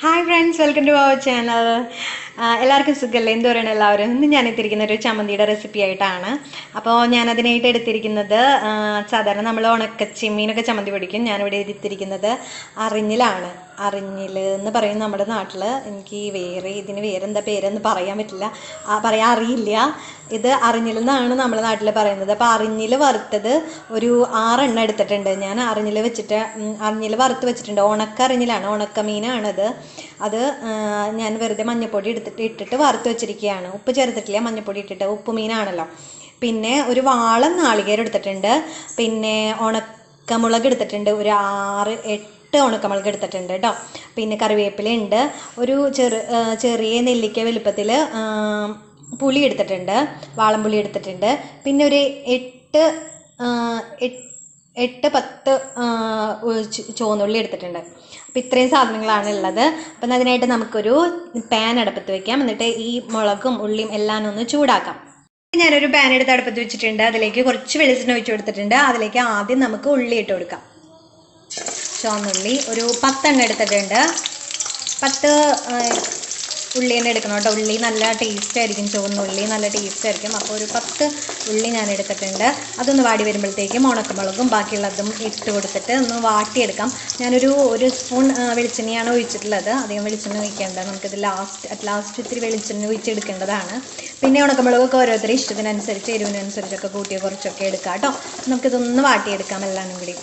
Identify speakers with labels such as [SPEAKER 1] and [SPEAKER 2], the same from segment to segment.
[SPEAKER 1] hi friends welcome to our channel എല്ലാവർക്കും സുഖമല്ലേ എന്ത് പറയണം എല്ലാവരും ഇന്ന് ഞാൻ എത്തിയിരിക്കുന്ന ഒരു ചമ്മന്തിയുടെ റെസിപ്പി ആയിട്ടാണ് അപ്പോൾ ഞാൻ അതിനായിട്ട് എടുത്തിരിക്കുന്നത് ആ, സാധാരണ നമ്മൾ ഉണക്കച്ചിമ്മീനൊക്കെ ചമ്മന്തി പൊടിക്കും ഞാനിവിടെ എടുത്തിരിക്കുന്നത് അറിഞ്ഞിലാണ് അറിഞ്ഞിൽ എന്ന് പറയും നമ്മുടെ നാട്ടിൽ എനിക്ക് വേറെ ഇതിന് വേറെ എന്താ പേരെന്ന് പറയാൻ പറ്റില്ല ആ, പറയാൻ അറിയില്ല ഇത് അറിഞ്ഞിൽ എന്നാണ് നമ്മുടെ നാട്ടിൽ പറയുന്നത് അപ്പോൾ അറിഞ്ഞിൽ വറുത്തത് ഒരു ആറെണ്ണം എടുത്തിട്ടുണ്ട് ഞാൻ അറിഞ്ഞിൽ വെച്ചിട്ട് അറിഞ്ഞിൽ വറുത്ത് വെച്ചിട്ടുണ്ട് ഉണക്ക അറിഞ്ഞിലാണ് ഉണക്ക മീനാണത് അത് ആ, ഞാൻ വെറുതെ മഞ്ഞപ്പൊടി എടുത്തിട്ട് ഇട്ടിട്ട് വറുത്ത് വെച്ചിരിക്കുകയാണ് ഉപ്പ് ചേർത്തിട്ടില്ല മഞ്ഞപ്പൊടി ഇട്ടിട്ട് ഉപ്പ് മീനാണല്ലോ പിന്നെ ഒരു വാളം നാളികേരം എടുത്തിട്ടുണ്ട് പിന്നെ ഉണക്കമുളക് എടുത്തിട്ടുണ്ട് ഒരു ആറ് എട്ട് ഉണക്കമുളക് എടുത്തിട്ടുണ്ട് കേട്ടോ പിന്നെ കറിവേപ്പില ഉണ്ട് ഒരു ചെറു ആ, ചെറിയ നെല്ലിക്ക വലുപ്പത്തിൽ പുളി എടുത്തിട്ടുണ്ട് വാളംപുളി എടുത്തിട്ടുണ്ട് പിന്നെ ഒരു എട്ട് ആ, എട്ട് എട്ട് പത്ത് ആ, ഉ- ചു- ചുവന്നുള്ളി എടുത്തിട്ടുണ്ട് അപ്പം ഇത്രയും സാധനങ്ങളാണ് ഉള്ളത് അപ്പം അതിനായിട്ട് നമുക്കൊരു പാൻ അടുപ്പത്ത് വെക്കാം എന്നിട്ട് ഈ മുളകും ഉള്ളിയും എല്ലാം ഒന്ന് ചൂടാക്കാം ഞാനൊരു പാൻ എടുത്ത് അടുപ്പത്ത് വെച്ചിട്ടുണ്ട് അതിലേക്ക് കുറച്ച് വെളിച്ചെണ്ണ ഒഴിച്ച് കൊടുത്തിട്ടുണ്ട് അതിലേക്ക് ആദ്യം നമുക്ക് ഉള്ളി ഇട്ട് കൊടുക്കാം ചുവന്നുള്ളി ഒരു പത്തെണ്ണം എടുത്തിട്ടുണ്ട് പത്ത് ആ, ഉള്ളി തന്നെ എടുക്കണം കേട്ടോ ഉള്ളി നല്ല ടേസ്റ്റ് ആയിരിക്കും ചുവന്നുള്ളി നല്ല ടേസ്റ്റ് ആയിരിക്കും അപ്പോൾ ഒരു പത്ത് ഉള്ളി ഞാൻ എടുത്തിട്ടുണ്ട് അതൊന്ന് വാടി വരുമ്പോഴത്തേക്കും ഉണക്കമുളകും ബാക്കിയുള്ളതും ഇട്ട് കൊടുത്തിട്ട് ഒന്ന് വാട്ടിയെടുക്കാം ഞാനൊരു ഒരു സ്പൂൺ ആ, വെളിച്ചെണ്ണയാണ് ഒഴിച്ചിട്ടുള്ളത് അധികം വെളിച്ചെണ്ണ ഒഴിക്കേണ്ട നമുക്കിത് ലാസ്റ്റ് അറ്റ് ലാസ്റ്റ് ഇത്തിരി വെളിച്ചെണ്ണ ഒഴിച്ചെടുക്കേണ്ടതാണ് പിന്നെ ഉണക്കമുളകൊക്കെ ഓരോരുത്തരുടെ ഇഷ്ടത്തിനനുസരിച്ച് എരിവിനനുസരിച്ചൊക്കെ കൂട്ടിയോ കുറച്ചൊക്കെ എടുക്കാം കേട്ടോ നമുക്കിതൊന്ന് വാട്ടിയെടുക്കാം എല്ലാവരും കൂടി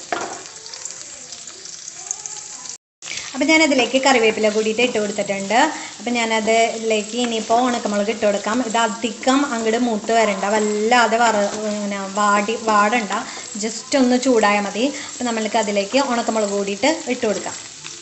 [SPEAKER 1] അപ്പം ഞാനതിലേക്ക് കറിവേപ്പില കൂടിയിട്ട് ഇട്ട് കൊടുത്തിട്ടുണ്ട് അപ്പം ഞാനത് ഇതിലേക്ക് ഇനിയിപ്പോൾ ഉണക്കമുളക് ഇട്ട് കൊടുക്കാം ഇത് അധികം അങ്ങോട്ട് മൂത്ത് വരണ്ട വല്ലാതെ വറ ഇങ്ങനെ വാടി വാടണ്ട ജസ്റ്റ് ഒന്ന് ചൂടായാൽ മതി അപ്പം നമ്മൾക്ക് അതിലേക്ക് ഉണക്കമുളക് കൂടിയിട്ട് ഇട്ട് കൊടുക്കാം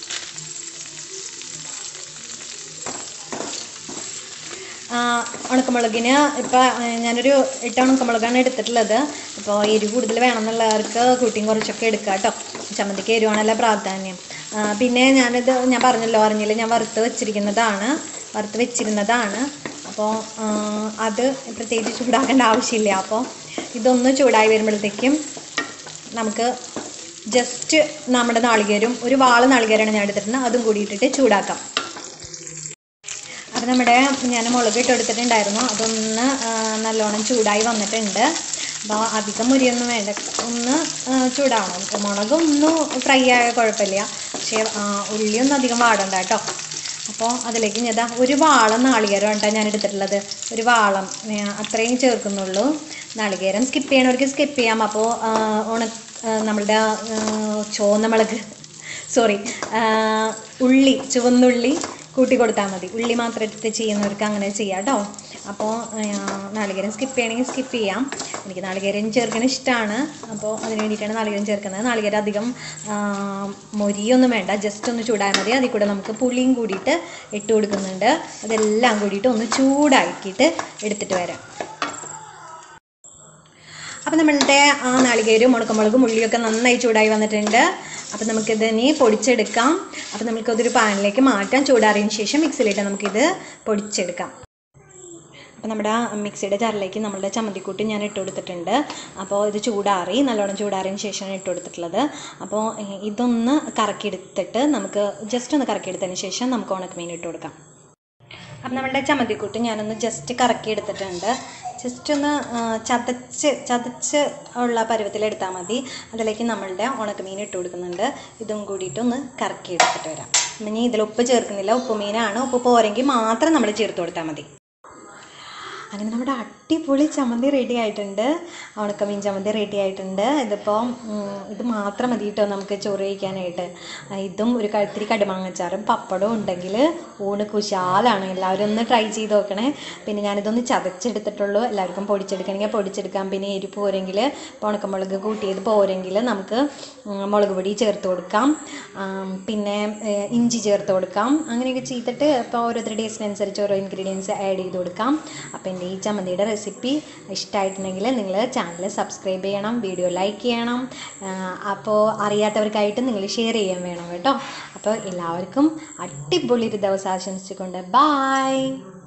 [SPEAKER 1] ആ, ഉണക്കമുളകിന് ഇപ്പം ഞാനൊരു എട്ട് ഉണക്കമുളകാണ് എടുത്തിട്ടുള്ളത് അപ്പോൾ എരിവ് കൂടുതൽ വേണമെന്നുള്ളവർക്ക് കൂട്ടിയും കുറച്ചൊക്കെ എടുക്കാം കേട്ടോ ചമ്മന്തിക്ക് എരിവാണല്ലോ പ്രാധാന്യം ആ, പിന്നെ ഞാനിത് ഞാൻ പറഞ്ഞല്ലോ അറിഞ്ഞില്ല ഞാൻ വറുത്ത് വെച്ചിരിക്കുന്നതാണ് വറുത്ത് വെച്ചിരുന്നതാണ് അപ്പോൾ ആ, അത് പ്രത്യേകിച്ച് ചൂടാക്കേണ്ട ആവശ്യമില്ല അപ്പോൾ ഇതൊന്ന് ചൂടായി വരുമ്പോഴത്തേക്കും നമുക്ക് ജസ്റ്റ് നമ്മുടെ നാളികേരും ഒരു വാള് നാളികേരമാണ് ഞാൻ എടുത്തിട്ടുണ്ട് അതും കൂടി ഇട്ടിട്ട് ചൂടാക്കാം അപ്പം നമ്മുടെ ഞാൻ മുളക് ഇട്ട് എടുത്തിട്ടുണ്ടായിരുന്നു അതൊന്ന് ആ, നല്ലോണം ചൂടായി വന്നിട്ടുണ്ട് അപ്പോൾ അധികം മുരിയൊന്നും വേണ്ട ഒന്ന് ആ, ചൂടാവണം മുളക് ഒന്ന് ഫ്രൈ ആയ കുഴപ്പമില്ല പക്ഷേ ആ, ഉള്ളിയൊന്നും അധികം വാടണ്ട കേട്ടോ അപ്പോൾ അതിലേക്ക് ഞാൻ ദാ ഒരു വാളം നാളികേരം കേട്ടോ ഞാൻ എടുത്തിട്ടുള്ളത് ഒരു വാളം ആ, അത്രയും ചേർക്കുന്നുള്ളൂ നാളികേരം സ്കിപ്പ് ചെയ്യണവർക്ക് സ്കിപ്പ് ചെയ്യാം അപ്പോൾ ഉണ ആ, നമ്മളുടെ ആ, ചുവന്ന മുളക് സോറി ഉള്ളി ചുവന്നുള്ളി കൂട്ടി കൊടുത്താൽ മതി ഉള്ളി മാത്രം എടുത്ത് ചെയ്യുന്നവർക്ക് അങ്ങനെ ചെയ്യാം കേട്ടോ അപ്പോൾ നാളികേരം സ്കിപ്പ് ചെയ്യണമെങ്കിൽ സ്കിപ്പ് ചെയ്യാം എനിക്ക് നാളികേരം ചേർക്കാൻ ഇഷ്ടമാണ് അപ്പോൾ അതിന് വേണ്ടിയിട്ടാണ് നാളികേരം ചേർക്കുന്നത് നാളികേരം അധികം ആ, മൊരിയൊന്നും വേണ്ട ജസ്റ്റ് ഒന്ന് ചൂടായാൽ മതി അതിൽ കൂടെ നമുക്ക് പുളിയും കൂടിയിട്ട് ഇട്ട് കൊടുക്കുന്നുണ്ട് അതെല്ലാം കൂടിയിട്ട് ഒന്ന് ചൂടാക്കിയിട്ട് എടുത്തിട്ട് വരാം അപ്പം നമ്മളുടെ ആ നാളികേരും ഉണക്കമുളകും ഉള്ളിയൊക്കെ നന്നായി ചൂടായി വന്നിട്ടുണ്ട് അപ്പം നമുക്കിത് ഇനി പൊടിച്ചെടുക്കാം അപ്പം നമുക്കതൊരു പാനിലേക്ക് മാറ്റാം ചൂടാറിയതിന് ശേഷം മിക്സിയിലിട്ട് നമുക്കിത് പൊടിച്ചെടുക്കാം അപ്പോൾ നമ്മുടെ ആ മിക്സിയുടെ ജാറിലേക്ക് നമ്മളുടെ ചമ്മന്തിക്കൂട്ട് ഞാൻ ഇട്ട് കൊടുത്തിട്ടുണ്ട് അപ്പോൾ ഇത് ചൂടാറി നല്ലോണം ചൂടാറിയതിന് ശേഷമാണ് ഇട്ട് കൊടുത്തിട്ടുള്ളത് അപ്പോൾ ഏഹ്, ഇതൊന്ന് കറക്കിയെടുത്തിട്ട് നമുക്ക് ജസ്റ്റ് ഒന്ന് കറക്കിയെടുത്തതിന് ശേഷം നമുക്ക് ഉണക്കമീൻ ഇട്ട് കൊടുക്കാം അപ്പം നമ്മളുടെ ചമ്മന്തിക്കൂട്ട് ഞാനൊന്ന് ജസ്റ്റ് കറക്കി എടുത്തിട്ടുണ്ട് ജസ്റ്റ് ഒന്ന് ആ, ചതച്ച് ചതച്ച് ഉള്ള പരുവത്തിലെടുത്താൽ മതി അതിലേക്ക് നമ്മളുടെ ഉണക്കമീൻ ഇട്ട് കൊടുക്കുന്നുണ്ട് ഇതും കൂടിയിട്ട് ഒന്ന് കറക്കി എടുത്തിട്ട് വരാം ഇനി ഇതിൽ ഉപ്പ് ചേർക്കുന്നില്ല ഉപ്പ് മീനാണ് ഉപ്പ് പോരെങ്കിൽ മാത്രം നമ്മൾ ചേർത്ത് കൊടുത്താൽ മതി അങ്ങനെ നമ്മുടെ അടിപൊളി ചമ്മന്തി റെഡി ആയിട്ടുണ്ട് ഉണക്കമീൻ ചമ്മന്തി റെഡി ആയിട്ടുണ്ട് ഇതിപ്പോൾ ഉം, ഇത് മാത്രം മതി കേട്ടോ നമുക്ക് ചോറ് കഴിക്കാനായിട്ട് ആ, ഇതും ഒരു കഴുത്തിരി കടുമാങ്ങച്ചാറും പപ്പടവും ഉണ്ടെങ്കിൽ ഊണ് കുശാലാണ് എല്ലാവരും ഒന്ന് ട്രൈ ചെയ്ത് നോക്കണേ പിന്നെ ഞാനിതൊന്ന് ചതച്ചെടുത്തിട്ടുള്ളൂ എല്ലാവർക്കും പൊടിച്ചെടുക്കണമെങ്കിൽ പൊടിച്ചെടുക്കാം പിന്നെ എരി പോരെങ്കിൽ ഇപ്പോൾ ഉണക്കമുളക് കൂട്ടിയത് പോരെങ്കിൽ നമുക്ക് ഉം, മുളക് പൊടി ചേർത്ത് കൊടുക്കാം ആം, പിന്നെ ഏഹ്, ഇഞ്ചി ചേർത്ത് കൊടുക്കാം അങ്ങനെയൊക്കെ ചെയ്തിട്ട് ഇപ്പോൾ ഓരോരുത്തരുടെ ടേസ്റ്റിനനുസരിച്ച് ഓരോ ഇൻഗ്രീഡിയൻസ് ആഡ് ചെയ്ത് കൊടുക്കാം അപ്പോൾ എൻ്റെ ഈ ചമ്മന്തിയുടെ റെസിപ്പി ഇഷ്ടമായിട്ടുണ്ടെങ്കിൽ നിങ്ങൾ ചാനൽ സബ്സ്ക്രൈബ് ചെയ്യണം വീഡിയോ ലൈക്ക് ചെയ്യണം ആഹ്, അപ്പോൾ അറിയാത്തവർക്കായിട്ട് നിങ്ങൾ ഷെയർ ചെയ്യാൻ വേണം കേട്ടോ അപ്പോൾ എല്ലാവർക്കും അടിപൊളി ഒരു ദിവസം ആശംസിച്ചുകൊണ്ട് ബായ്